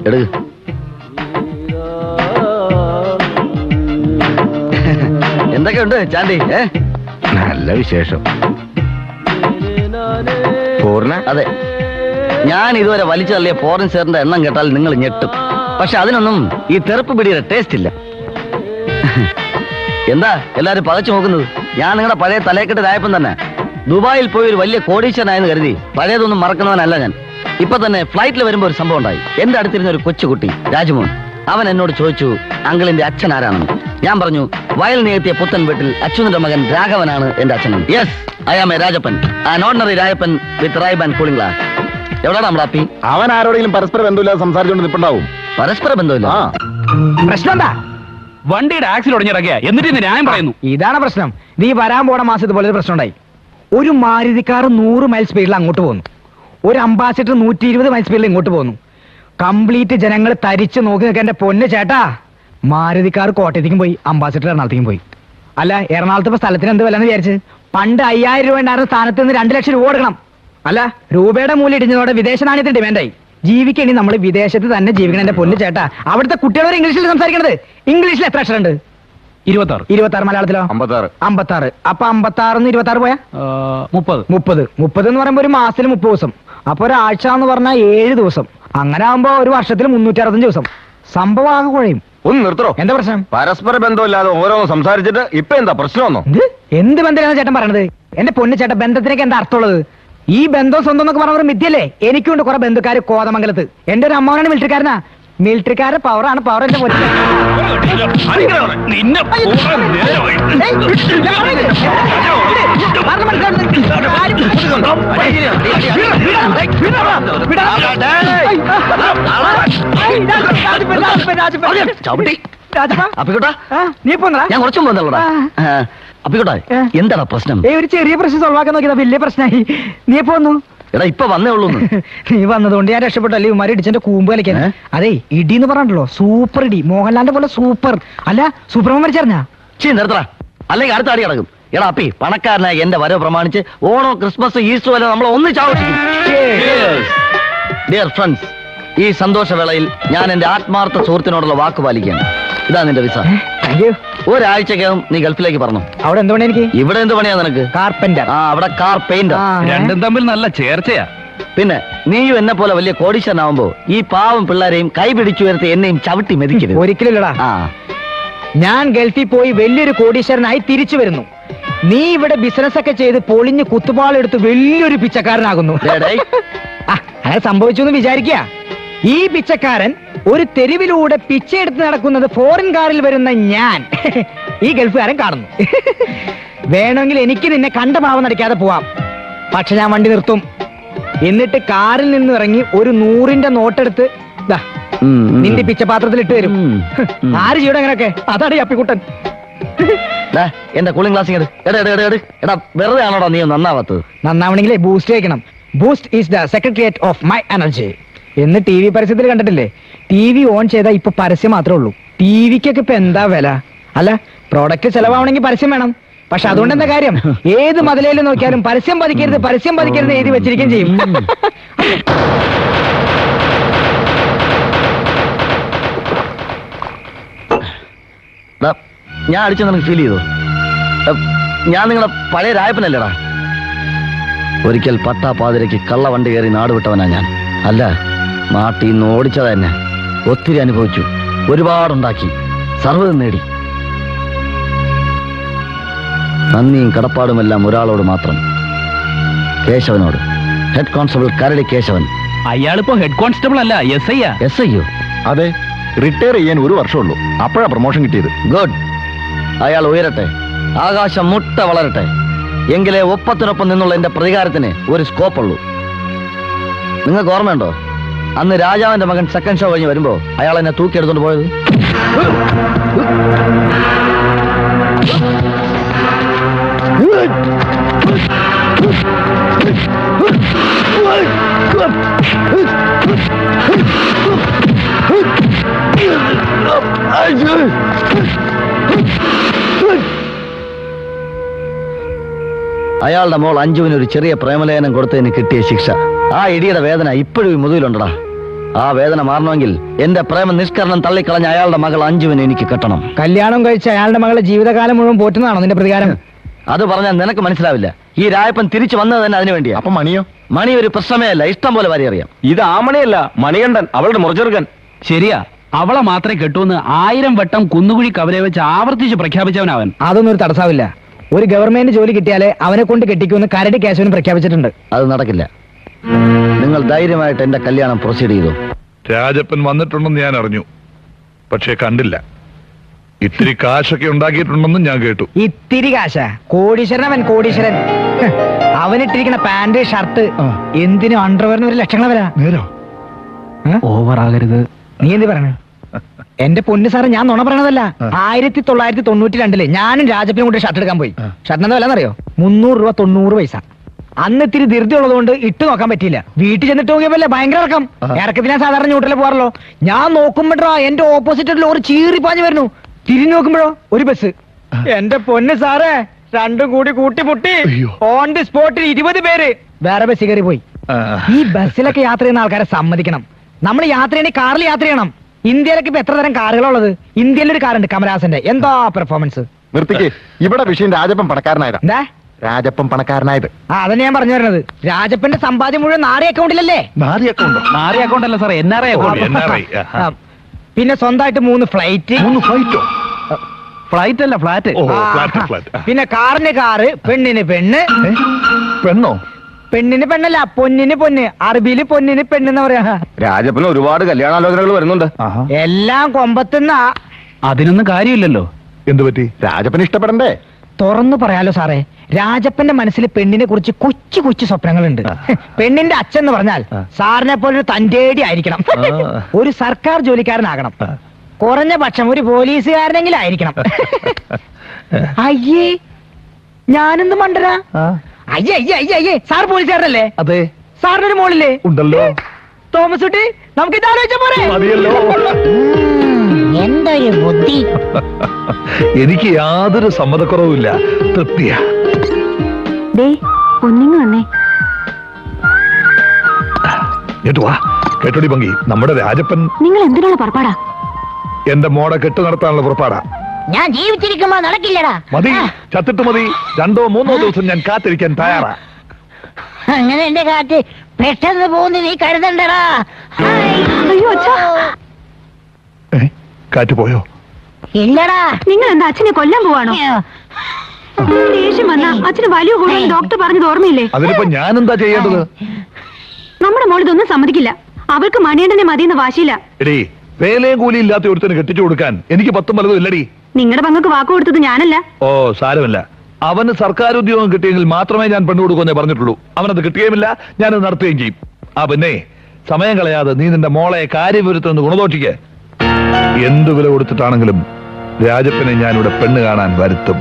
എടുക്ക് എന്തൊക്കെയുണ്ട് ചാണ്ടി ഏ നല്ല വിശേഷം പൂർണ്ണ അതെ ഞാൻ ഇതുവരെ വലിച്ചു തള്ളിയ ഫോറിൻ സാറിന്റെ എണ്ണം കേട്ടാൽ നിങ്ങൾ ഞെട്ടും പക്ഷെ അതിനൊന്നും ഈ തെറുപ്പ് പിടിയുടെ ടേസ്റ്റ് ഇല്ല എന്താ എല്ലാരും പകച്ചു നോക്കുന്നത് ഞാൻ നിങ്ങളുടെ പഴയ തലയെക്കെട്ട് രായപ്പം തന്നെ ദുബായിൽ പോയി ഒരു വലിയ കോടീശ്വരനായെന്ന് കരുതി പഴയതൊന്നും മറക്കുന്നവനല്ല ഞാൻ ഇപ്പൊ തന്നെ ഫ്ലൈറ്റിൽ വരുമ്പോ ഒരു സംഭവം ഉണ്ടായി എന്റെ അടുത്തിരുന്ന ഒരു കൊച്ചുകുട്ടി രാജമോൻ അവൻ എന്നോട് ചോദിച്ചു അങ്കിളിന്റെ അച്ഛൻ ആരാണെന്ന് ഞാൻ പറഞ്ഞു വയൽ നികത്തിയ പുത്തൻ വീട്ടിൽ അച്ഛൻ്റെ മകൻ രാഘവനാണ് എന്റെ അച്ഛൻ yes I am a Rajappan an ordinary Rajappan with Ray-Ban and cooling glass എവിടെയാണ് നമ്മുടെ അപ്പി അവൻ ആരോടെങ്കിലും പരസ്പര ബന്ധമില്ലാതെ സംസാരിച്ചുകൊണ്ട് നിൽപ്പുണ്ടാവും പരസ്പര ബന്ധമില്ല ആ പ്രശ്നം എന്താ വണ്ടിയുടെ ആക്സിൽ ഉടഞ്ഞിറക്കിയ എന്നിട്ട് ഇന്ന് ന്യായം പറയുന്നു ഇതാണ് പ്രശ്നം നീ വരാൻ പോണ മാസം ഇതുപോലെ ഒരു പ്രശ്നം ഉണ്ടായി ഒരു മാരുതി കാർ നൂറ് മൈൽ സ്പീഡിൽ അങ്ങോട്ട് പോകുന്നു ഒരു അംബാസിഡർ നൂറ്റി ഇരുപത് മൈൽ സ്പീഡിൽ ഇങ്ങോട്ട് പോകുന്നു കംപ്ലീറ്റ് ജനങ്ങൾ തരിച്ചു നോക്കി നിൽക്കാൻ എന്റെ പൊന്ന് ചേട്ടാ മാരുതി കാർ കോട്ടയത്തേക്കും പോയി അംബാസിഡർ എറണാകുളത്തേക്കും പോയി അല്ല എറണാകുളത്ത് ഇപ്പൊ സ്ഥലത്തിന് എന്ത് വില വിചാരിച്ച് പണ്ട് അയ്യായിരം രൂപ ഉണ്ടായിരുന്ന സ്ഥാനത്ത് നിന്ന് രണ്ട് ലക്ഷം രൂപ കൊടുക്കണം അല്ല രൂപയുടെ മൂല്യം ഇടിഞ്ഞതോടെ വിദേശ നാണ്യത്തിന് ഡിമാൻഡായി ജീവിക്കണി നമ്മൾ വിദേശത്ത് തന്നെ ജീവിക്കണം എന്റെ പൊന്ന് ചേട്ടാ അവിടുത്തെ കുട്ടികളോട് ഇംഗ്ലീഷിൽ സംസാരിക്കണത് ഇംഗ്ലീഷിൽ എത്ര അക്ഷരം ഉണ്ട് ഇരുപത്തി ആറ് ഇരുപത്തി ആറ് മലയാളത്തിലോ അമ്പത്താറ് അമ്പത്താറ് അപ്പൊ അമ്പത്താറിന്ന് ഇരുപത്തി ആറ് പോയാ മുപ്പത് മുപ്പത് മുപ്പത് എന്ന് പറയുമ്പോ ഒരു മാസത്തിൽ മുപ്പത് ദിവസം അപ്പൊ ഒരാഴ്ച എന്ന് പറഞ്ഞാൽ ഏഴ് ദിവസം അങ്ങനെ ആകുമ്പോ ഒരു വർഷത്തിൽ മുന്നൂറ്റി അറുപത്തഞ്ച് ദിവസം സംഭവം ആകെ കുഴയും ഒന്ന് നിർത്തറോ എന്താ പ്രശ്നം പരസ്പര ബന്ധമില്ലാതെ ഓരോന്ന് സംസാരിച്ചിട്ട് ഇപ്പൊ എന്താ പ്രശ്നമൊന്നോ എന്ത് എന്ത് ബന്ധമാണ് ചേട്ടൻ പറയണത് എന്റെ പൊന്നു ചേട്ടൻ ബന്ധത്തിനൊക്കെ എന്താ അർത്ഥമുള്ളത് ഈ ബന്ധം സ്വന്തം എന്നൊക്കെ പറഞ്ഞ ഒരു മിഥ്യല്ലേ എനിക്കുണ്ട് കുറെ ബന്ധുക്കാർ കോതമംഗലത്ത് എന്റെ ഒരു അമ്മാവനാണ് മിലിറ്ററിക്കാരനാ മിലിറ്ററിക്കാരുടെ പവറാണ് പവർ എന്റെ പൊന്നു നിന്നെ പൂർണ്ണ നേരമായി. ചവിട്ടി രാജപ്പാ അപ്പിക്കോട്ടാ ആ, നീ പോന്നടാ ഞാൻ കുറച്ചും പോന്നല്ലോടാ ആ. അപ്പിക്കോട്ടാ ഏ? എന്താടാ പ്രശ്നം ഏ ഒരു ചെറിയ പ്രശ്നം സോൾവ് ആക്കാൻ നോക്കിയതാ വലിയ പ്രശ്നമായി നീ പോന്നു എടാ ഇപ്പൊ വന്നേ ഉള്ളൂ നീ വന്നതുകൊണ്ട് ഞാൻ രക്ഷപ്പെട്ടല്ലേ ഇവന്മാര് ഇടിച്ചെന്റെ കൂമ്പ് കളിക്കാൻ ഏ? അതെ ഇടി എന്ന് പറഞ്ഞല്ലോ സൂപ്പർ ഇടി മോഹൻലാലിന്റെ പോലെ സൂപ്പർ അല്ല സൂപ്പർമാൻ മരിച്ചറിഞ്ഞാ ചീ നിർത്തടാ അല്ലെങ്കിൽ അടുത്ത അടി കിടക്കും എടാ അപ്പി പണക്കാരനായ എന്റെ വരവ് പ്രമാണിച്ച് ഓണോ ക്രിസ്മസ് ഈസ്റ്റർ വരെ നമ്മൾ ഒന്നിച്ച് ആഘോഷിക്കും ഡിയർ ഫ്രണ്ട്സ് ഈ സന്തോഷവേളയിൽ ഞാൻ എന്റെ ആത്മാർത്ഥ സുഹൃത്തിനോടുള്ള വാക്ക് പാലിക്കുകയാണ് ഇതാ നിന്റെ വിസ താങ്ക് യു ഒരാഴ്ചക്കകം നീ ഗൾഫിലേക്ക് പറഞ്ഞു അവിടെ എന്തുകൊണ്ട് എനിക്ക് ഇവിടെ എന്ത് പണിയാ നിനക്ക് കാർപ്പന്റർ ആ അവിടെ കാർ പെയിന്റ് രണ്ടും തമ്മിൽ നല്ല ചേർച്ചയാ പിന്നെ നീയും എന്നെ പോലെ വലിയ കോടീശ്വരനാവുമ്പോ ഈ പാവം പിള്ളേരെയും കൈ പിടിച്ചു ഉയർത്തി എന്നെയും ചവിട്ടി മെതിക്കരുത് ഒരിക്കലില്ലടാ ആ ഞാൻ ഗൾഫിൽ പോയി വലിയൊരു കോടീശ്വരനായി തിരിച്ചു വരുന്നു നീ ഇവിടെ ബിസിനസ് ഒക്കെ ചെയ്ത് പൊളിഞ്ഞ് കുത്തുപാളെടുത്ത് വലിയൊരു പിച്ചക്കാരനാകുന്നു ഡേ, ഡേ. ആ, അങ്ങനെ സംഭവിച്ചു എന്ന് വിചാരിക്കുക ഈ പിച്ചക്കാരൻ ഒരു തെരുവിലൂടെ പിച്ചയെടുത്ത് നടക്കുന്നത് ഫോറിൻ കാറിൽ വരുന്ന ഞാൻ ഈ ഗൾഫുകാരൻ കാണുന്നു വേണമെങ്കിൽ എനിക്ക് നിന്നെ കണ്ട ഭാവം നടിക്കാതെ പോവാം പക്ഷെ ഞാൻ വണ്ടി നിർത്തും എന്നിട്ട് കാറിൽ നിന്ന് ഇറങ്ങി ഒരു നൂറിന്റെ നോട്ടെടുത്ത് ദാ, ഉം, ഉം. നിന്റെ പിച്ചപാത്രത്തിൽ ഇട്ട് തരും ഉം, ഉം. ആര് ചെയ്യണം അങ്ങനെയൊക്കെ അതാണ് ഈ അപ്പിക്കുട്ടൻ ഡാ, എന്റെ കൂളിംഗ് ഗ്ലാസ് എടാ എടാ എടാ എടാ എടാ വെറുതെ ആണോടാ നീ നന്നാവാത്തത് നന്നാവണമെങ്കിലേ ബൂസ്റ്റ് കഴിക്കണം Boost is the secretariat of my energy എന്ന് ടി വി പരസ്യത്തിൽ കണ്ടിട്ടില്ലേ ടി വി ഓൺ ചെയ്താൽ ഇപ്പൊ പരസ്യം മാത്രമേ ഉള്ളൂ ടി വിക്കൊക്കെ ഇപ്പൊ എന്താ വില അല്ല പ്രോഡക്റ്റ് ചെലവാവണമെങ്കിൽ പരസ്യം വേണം പക്ഷെ അതുകൊണ്ട് എന്താ കാര്യം ഏത് മതിലേലും നോക്കിയാലും പരസ്യം പതിക്കരുത് പരസ്യം പതിക്കരുത് എഴുതി വെച്ചിരിക്കുകയും ചെയ്യും ഡാ, ഞാൻ അടിച്ച നിനക്ക് ഫീൽ ചെയ്തോ ഡാ, ഞാൻ നിങ്ങളെ പഴയ രായപ്പനല്ലേടാ ഒരിക്കൽ പട്ടാ പാതിരയ്ക്ക് കള്ള വണ്ടി കയറി നാട് വിട്ടവനാ ഞാൻ അല്ല നാട്ടിൽ നിന്ന് ഓടിച്ചത് തന്നെ ഒത്തിരി അനുഭവിച്ചു ഒരുപാടുണ്ടാക്കി സർവ്വതും നേടി നന്ദിയും കടപ്പാടുമെല്ലാം ഒരാളോട് മാത്രം കേശവനോട് ഹെഡ് കോൺസ്റ്റബിൾ കരടി കേശവൻ അയാളിപ്പോ ഹെഡ് കോൺസ്റ്റബിൾ അല്ല എസ് ഐ എസ് ഐയോ അതെ റിട്ടയർ ചെയ്യാൻ ഒരു വർഷമുള്ളൂ അപ്പോഴാ പ്രൊമോഷൻ കിട്ടിയത് ഗുഡ് അയാൾ ഉയരട്ടെ ആകാശം മുട്ട വളരട്ടെ എങ്കിലേ ഒപ്പത്തിനൊപ്പം നിന്നുള്ള എന്റെ പ്രതികാരത്തിന് ഒരു സ്കോപ്പ് ഉള്ളൂ നിങ്ങൾക്ക് ഓർമ്മയുണ്ടോ അന്ന് രാജാവിന്റെ മകൻ സെക്കൻഡ് ഷോ കഴിഞ്ഞ് വരുമ്പോ അയാൾ എന്നെ തൂക്കിയെടുത്തോണ്ട് പോയത് അയാളുടെ മോൾ അഞ്ജുവിന് ഒരു ചെറിയ പ്രേമലേഖനം കൊടുത്തതിന് കിട്ടിയ ശിക്ഷ ആ ഇടിയുടെ വേദന ഇപ്പോഴും ഈ മുതുകിലുണ്ടടാ ആ വേദന മാറണമെങ്കിൽ എന്റെ പ്രേമ നിഷ്കരണം തള്ളിക്കളഞ്ഞ അയാളുടെ മകൾ അഞ്ജുവിനെ എനിക്ക് കെട്ടണം കല്യാണം കഴിച്ച് അയാളുടെ മകളെ ജീവിതകാലം മുഴുവൻ പോറ്റുന്നതാണോ നിന്റെ പ്രതികാരം അത് പറഞ്ഞാൽ നിനക്ക് മനസ്സിലാവില്ല ഈ രായപ്പൻ തിരിച്ചു വന്നത് തന്നെ അതിനു വേണ്ടിയാ അപ്പൊ മണിയോ മണി ഒരു പ്രശ്നമേ അല്ല ഇഷ്ടം പോലെ വരെ അറിയാം ഇത് ആമണിയല്ല മണികണ്ഠൻ അവളുടെ മുറച്ചെറുക്കൻ ശരിയാ അവളെ മാത്രമേ കെട്ടൂന്ന് ആയിരം വട്ടം കുന്നുകുഴി കവലെ വെച്ച് ആവർത്തിച്ച് പ്രഖ്യാപിച്ചവനവൻ അതൊന്നും ഒരു തടസ്സാവില്ല ഒരു ഗവൺമെന്റ് ജോലി കിട്ടിയാലേ അവനെ കൊണ്ട് കെട്ടിക്കുമെന്ന് കരടി കേശവന് പ്രഖ്യാപിച്ചിട്ടുണ്ട് അത് നടക്കില്ല നിങ്ങൾ ധൈര്യമായിട്ട് എന്റെ കല്യാണം പ്രൊസീഡ് ചെയ്തു രാജപ്പൻ വന്നിട്ടുണ്ടെന്ന് ഞാൻ അറിഞ്ഞു പക്ഷേ കണ്ടില്ല ഇത്തിരി കാശൊക്കെ ഉണ്ടാക്കിയിട്ടുണ്ടെന്നും ഞാൻ കേട്ടു ഇത്തിരി കാശ കോടീശ്വരൻ അവൻ കോടീശ്വരൻ ഹ്, അവനിട്ടിരിക്കുന്ന പാന്റ് ഷർട്ട് എന്തിനും അണ്ടർവെയറിന് ഒരു ലക്ഷങ്ങൾ വരാ നേരോ ഓവർ ആകരുത് നീ എന്ത് പറയണേ എന്റെ പൊന്ന് സാറ് ഞാൻ നുണ പറയണതല്ല ആയിരത്തി തൊള്ളായിരത്തി തൊണ്ണൂറ്റി രണ്ടില് ഞാനും രാജപ്പിനും കൂടി ഷർട്ട് എടുക്കാൻ പോയി ഷർട്ടിന് വില എന്നറിയോ മുന്നൂറ് രൂപ തൊണ്ണൂറ് പൈസ അന്ന് ഇത്തിരി ധൃതി ഉള്ളതുകൊണ്ട് ഇട്ട് നോക്കാൻ പറ്റിയില്ല വീട്ടിൽ ചെന്നിട്ട് നോക്കിയപ്പോലെ ഭയങ്കര ഇറക്കം ഇറക്കത്തിന് ഞാൻ സാധാരണ ന്യൂട്രലിൽ പോകാറല്ലോ ഞാൻ നോക്കുമ്പോഴാ എന്റെ ഓപ്പോസിറ്റ് ലോറി ചീറി പാഞ്ഞു വരുന്നു തിരിഞ്ഞു നോക്കുമ്പോഴോ ഒരു ബസ് എന്റെ പൊന്ന് സാറേ രണ്ടും കൂടി കൂട്ടിമുട്ടി ഓൺ ദി സ്പോട്ടിൽ ഇരുപത് പേര് വേറെ ബസ് കയറി പോയി ഈ ബസ്സിലൊക്കെ യാത്ര ചെയ്യുന്ന ആൾക്കാരെ സമ്മതിക്കണം നമ്മൾ യാത്ര ചെയ്യണേ കാറിൽ യാത്ര ചെയ്യണം ഇന്ത്യയിലൊക്കെ ഇപ്പൊ എത്ര തരം കാറുകളുള്ളത് ഇന്ത്യയിൽ ഒരു കാറുണ്ട് കമലഹാസന്റെ എന്താ പെർഫോമൻസ് നിർത്തിക്ക് ഇവിടെ വിഷയം രാജപ്പൻ പണക്കാരനായതാ എന്താ രാജപ്പൻ പണക്കാരനായത് ആ അതന്നെ ഞാൻ പറഞ്ഞു വരുന്നത് രാജപ്പന്റെ സമ്പാദ്യം മുഴുവൻ നാറി അക്കൗണ്ടിലല്ലേ നാരിയൊക്കെ ഉണ്ടോ നാറി അക്കൗണ്ട് അല്ല സാറേ N R I account NRI, ആ, പിന്നെ സ്വന്തമായിട്ട് മൂന്ന് ഫ്ലൈറ്റ് മൂന്ന് ഫ്ലൈറ്റോ ഫ്ലൈറ്റ് അല്ല ഫ്ലാറ്റ് ഓ ആ, ഫ്ലാറ്റ് ആ. ഫ്ലാറ്റ് പിന്നെ കാറിന് കാറ് പെണ്ണിന് പെണ്ണ് പെണ്ണോ പെണ്ണിന് പെണ്ണല്ല പൊന്നിന് പൊന്ന് അറബിയില് പൊന്നിന് പെണ്ണെന്ന് പറയാ രാജപ്പന് ഒരുപാട് കല്യാണാലോചനകൾ വരുന്നുണ്ട് എല്ലാം കൊമ്പത്തുന്ന അതിനൊന്നും കാര്യമില്ലല്ലോ എന്തു പറ്റി രാജപ്പന് ഇഷ്ടപ്പെടണ്ടേ തുറന്നു പറയാലോ സാറേ രാജപ്പന്റെ മനസ്സിൽ പെണ്ണിനെ കുറിച്ച് കൊച്ചു കൊച്ചു സ്വപ്നങ്ങളുണ്ട് പെണ്ണിന്റെ അച്ഛൻ എന്ന് പറഞ്ഞാൽ സാറിനെ പോലെ ഒരു തന്റേടി ആയിരിക്കണം ഒരു സർക്കാർ ജോലിക്കാരനാകണം കുറഞ്ഞ പക്ഷം ഒരു പോലീസുകാരനെങ്കിലും ആയിരിക്കണം അയ്യേ ഞാനെന്ത് മണ്ടരാ അയ്യേ അയ്യേ അയ്യേ അയ്യേ സാർ പോലീസുകാരനല്ലേ അതെ സാറിന്റെ ഒരു മോളില്ലേ ഉണ്ടല്ലോ തോമസ് കുട്ടി നമുക്ക് ഇത് ആലോചിച്ച പോരെ മതിയല്ലോ എന്തൊരു ബുദ്ധി എനിക്ക് യാതൊരു സമ്മതക്കുറവുമില്ല തൃപ്തിയാ ദേ ഒന്നിങ്ങ് വന്നേ കേട്ടു വാ കേട്ടോടി പങ്കി നമ്മുടെ രാജപ്പൻ നിങ്ങൾ എന്തിനുള്ള പുറപ്പാടാ എന്റെ മോടെ കെട്ട് നടത്താനുള്ള പുറപ്പാടാ ഞാൻ ജീവിച്ചിരിക്കുമ്പോ നടക്കില്ലടാ മതി ചത്തിട്ട് മതി രണ്ടോ മൂന്നോ ദിവസം ഞാൻ കാത്തിരിക്കാൻ തയ്യാറാ അങ്ങനെ എന്റെ കാറ്റ് പെട്ടെന്ന് പോകുന്നു നീ കരുതണ്ടടാ അയ്യോ ഏ? കാറ്റ് പോയോ ഇല്ലടാ നിങ്ങൾ എന്താ അച്ഛനെ കൊല്ലാൻ പോവാണോ ദേഷ്യം വന്ന അച്ഛന് വലിയ കൂടുതൽ ഡോക്ടർ പറഞ്ഞത് ഓർമ്മയില്ലേ അതിനിപ്പോ ഞാൻ എന്താ ചെയ്യേണ്ടത് നമ്മുടെ മോൾ ഇതൊന്നും സമ്മതിക്കില്ല അവൾക്ക് മണിയണ്ടനെ മതിയെന്ന് വാശിയില്ല എടീ വേലയും കൂലി ഇല്ലാത്ത ഒരുത്തന് കെട്ടിച്ചു കൊടുക്കാൻ എനിക്ക് പത്തും പലതും ഇല്ലടി നിങ്ങളുടെ പങ്കക്ക് വാക്ക് കൊടുത്തത് ഞാനല്ല ഓ സാരമില്ല അവന് സർക്കാർ ഉദ്യോഗം കിട്ടിയെങ്കിൽ മാത്രമേ ഞാൻ പെണ്ണു കൊടുക്കുമെന്നേ പറഞ്ഞിട്ടുള്ളൂ അവനത് കിട്ടുകയുമില്ല ഞാനത് നടത്തുകയും ചെയ്യും ആ പിന്നെ സമയം കളയാതെ നീ നിന്റെ മോളെ കാര്യവിരുത്തുന്ന ഗുണദോഷിക്ക് എന്തു വില കൊടുത്തിട്ടാണെങ്കിലും രാജപ്പനെ ഞാനിവിടെ പെണ്ണ് കാണാൻ വരുത്തും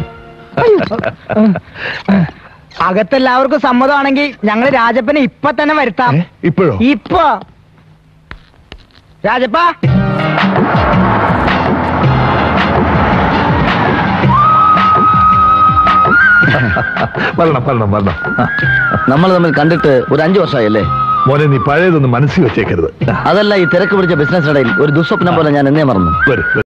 അകത്തെല്ലാവർക്കും സമ്മതമാണെങ്കിൽ ഞങ്ങൾ രാജപ്പനെ ഇപ്പൊ തന്നെ വരുത്താം ഏ? ഇപ്പോഴോ ഇപ്പൊ രാജപ്പ വരണം വരണം വരണം ആ. നമ്മൾ തമ്മിൽ കണ്ടിട്ട് ഒരു അഞ്ചു വർഷമായല്ലേ മോനെ നീ പഴയതൊന്ന് മനസ്സിൽ വെച്ചേക്കരുത് അതല്ല ഈ തിരക്ക് പിടിച്ച ബിസിനസ്സിനിടയിൽ ഒരു ദുസ്വപ്നം പോലെ ഞാൻ എന്നേ മറന്നു വരും